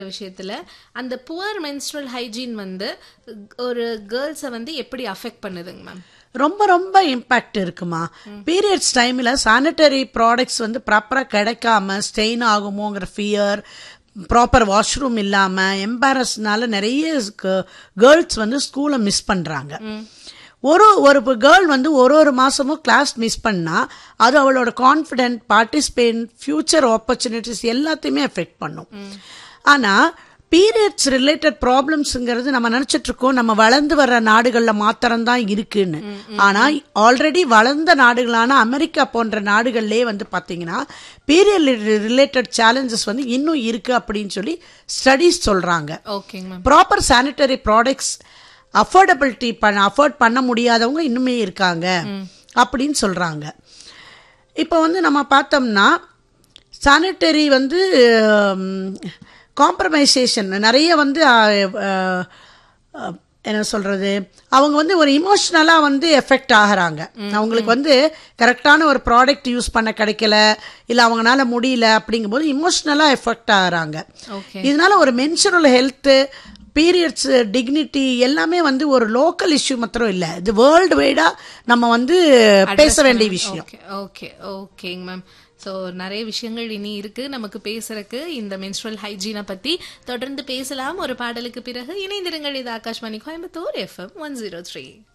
விஷயத்துல அந்த poor menstrual hygiene வந்து ஒரு கேர்ள்ஸை வந்து எப்படி அஃபெக்ட் பண்ணுதுங்க மேம் ரொம்ப ரொம்ப இம்பேக்ட் இருக்குமா பீரியட்ஸ் டைமில் சானிட்டரி ப்ராடக்ட்ஸ் வந்து ப்ராப்பராக கிடைக்காம ஸ்டெயின் ஆகுமோங்கிற ஃபியர் ப்ராப்பர் வாஷ்ரூம் இல்லாமல் எம்பாரஸ்னால நிறைய கேர்ள்ஸ் வந்து ஸ்கூலை மிஸ் பண்ணுறாங்க ஒரு ஒரு கேர்ள் வந்து ஒரு ஒரு மாதமும் கிளாஸ் மிஸ் பண்ணால் அது அவளோட கான்ஃபிடென்ட் பார்ட்டிசிபேட் ஃப்யூச்சர் ஆப்பர்ச்சுனிட்டிஸ் எல்லாத்தையுமே எஃபெக்ட் பண்ணும் ஆனால் பீரியட்ஸ் ரிலேட்டட் ப்ராப்ளம்ஸுங்கிறது நம்ம நினைச்சிட்டு இருக்கோம் நம்ம வளர்ந்து வர்ற நாடுகளில் மாத்திரம்தான் இருக்குன்னு ஆனால் ஆல்ரெடி வளர்ந்த நாடுகளான அமெரிக்கா போன்ற நாடுகள்லேயே வந்து பார்த்தீங்கன்னா பீரியட் ரிலேட்டட் சேலஞ்சஸ் வந்து இன்னும் இருக்கு அப்படின்னு சொல்லி ஸ்டடீஸ் சொல்றாங்க ஓகேங்க ma'am proper sanitary products affordability பண்ண அஃபோர்ட் பண்ண முடியாதவங்க இன்னுமே இருக்காங்க அப்படின்னு சொல்றாங்க இப்போ வந்து நம்ம பார்த்தோம்னா சானிட்டரி வந்து காம்ப்ரமைசேஷன் நிறைய வந்து அஹ், அஹ், அஹ், என்ன சொல்றது அவங்க வந்து ஒரு இமோஷ்னலாக வந்து எஃபெக்ட் ஆகுறாங்க அவங்களுக்கு வந்து கரெக்டான ஒரு ப்ராடக்ட் யூஸ் பண்ண கிடைக்கல இல்லை அவங்களால முடியல அப்படிங்கும்போது இமோஷ்னலாக எஃபெக்ட் ஆகுறாங்க ஓகே இதனால ஒரு மென்சுரல் ஹெல்த்து பீரியட்ஸ் டிக்னிட்டி எல்லாமே வந்து ஒரு லோக்கல் இஷ்யூ மாத்திரம் இல்லை இது வேர்ல்டு வைடாக நம்ம வந்து பேச வேண்டிய விஷயம் ஓகே ஓகே ஓகேங்க மேம் ஸோ நிறைய விஷயங்கள் இனி இருக்கு நமக்கு பேசுறதுக்கு இந்த menstrual ஹைஜீனை பத்தி தொடர்ந்து பேசலாம் ஒரு பாடலுக்கு பிறகு இணைந்திருங்கள் இது Akashvani Coimbatore FM one zero three